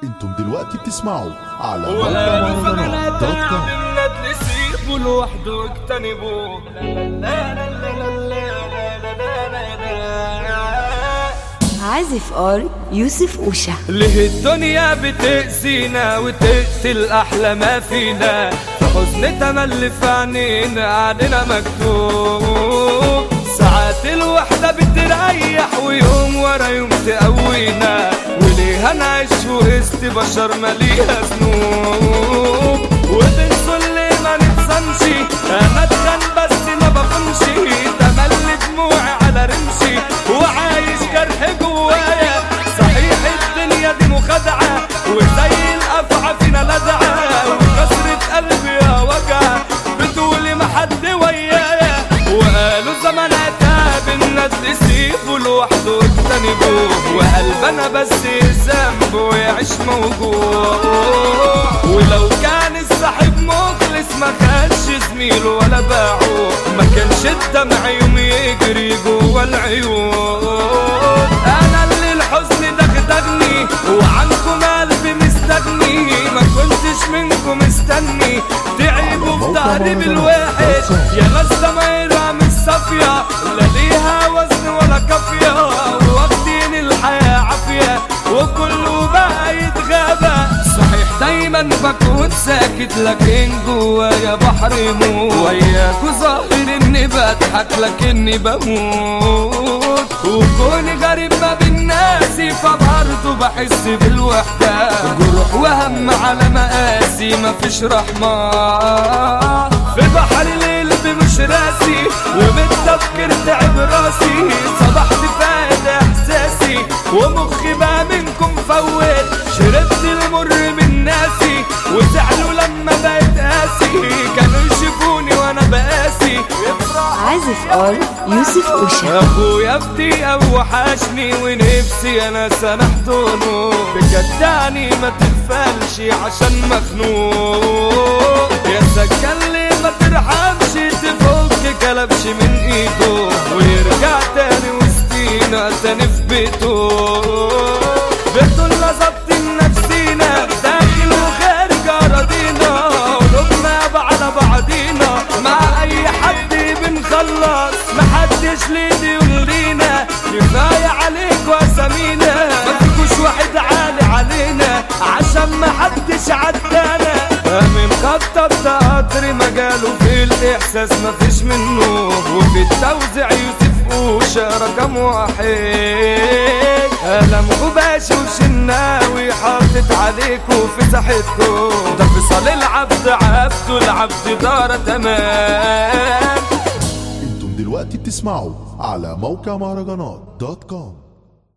انتم دلوقتي بتسمعوا على موقع وقالوا مهرجانات دوت فبنات كوم من ندل سيبوا لوحده واجتنبوه لا لا لا لا لا لا لا لا لا لا. عازف ار يوسف اوشا ليه الدنيا بتأذينا وتقتل أحلى ما فينا في حزن تملي في عينينا علينا مكتوب ساعات الوحدة بتريح ويوم ورا يوم تقوينا وليه هنعيش وسط بشر مليها ذنوب وبنصل ما نتصنش انا اتخن بس ما بخنش تملي دموعي على رمشي وعايش جرح جوايا صحيح الدنيا دي مخادعة وزي الأفعى فينا لدعة وكسرة قلبي يا وجع بتقولي ما حد ويايا وقالوا زمان عتاب الناس يسيبوا لوحده واجتنبوه وقلبنا بس ذنبه يعيش موجوع ولو كان الصاحب مخلص ما كانش زميله ولا باعه ما كانش الدمع يوم يجري جوا العيون انا اللي الحزن دغدغني وعنكم قلبي مستغني ما كنتش منكم مستني تعبوا في ظهري بالواحد يا ناس ضمايرها مش صافية لا ليها وزن ولا كافية واخدين الحياة عافية وكله بقى يتغابى صحيح دايما بكون ساكت لكن جوايا بحر يموت وياكوا ظاهر اني بضحك لكني بموت وكوني غريب ما بين ناسي فبرضه بحس بالوحدة جروح وهم على مقاسي مفيش رحمة في بحر القلب مش راسي وبالتفكير تعب راسي صبحت فاقد احساسي ومخي بقى منكم فوت شربت المر من ناسي وزعلوا لما بقيت قاسي كانوا يشوفوني وانا بقاسي عازف ار يوسف اوشا اخويا بدي وحشني ونفسي انا سامحتونه بجدعني ما تغفلش عشان مخنوق يا سكن لي ما ترحمش تفك كلبش من ايده ويرجع تاني وسطينا تاني في بيته بيته اللي ظبط نفسينا داخل وخارج اراضينا قلوبنا على بعضينا مع اي حد بنخلص محدش ليه يقول لينا كفايه عليك واسامينا ما فيكوش واحد عالي علينا عشان محدش عدانا من خطط ده قطر مجاله في الاحساس مفيش منه وفي التوزيع يوسف اوشا رقم واحد قلم غباشي وشناوي حاطط عليكوا في ساحتكوا ده فصل العبد عبده العبد دار تمام انتم دلوقتي بتسمعوا على موقع مهرجانات دوت كوم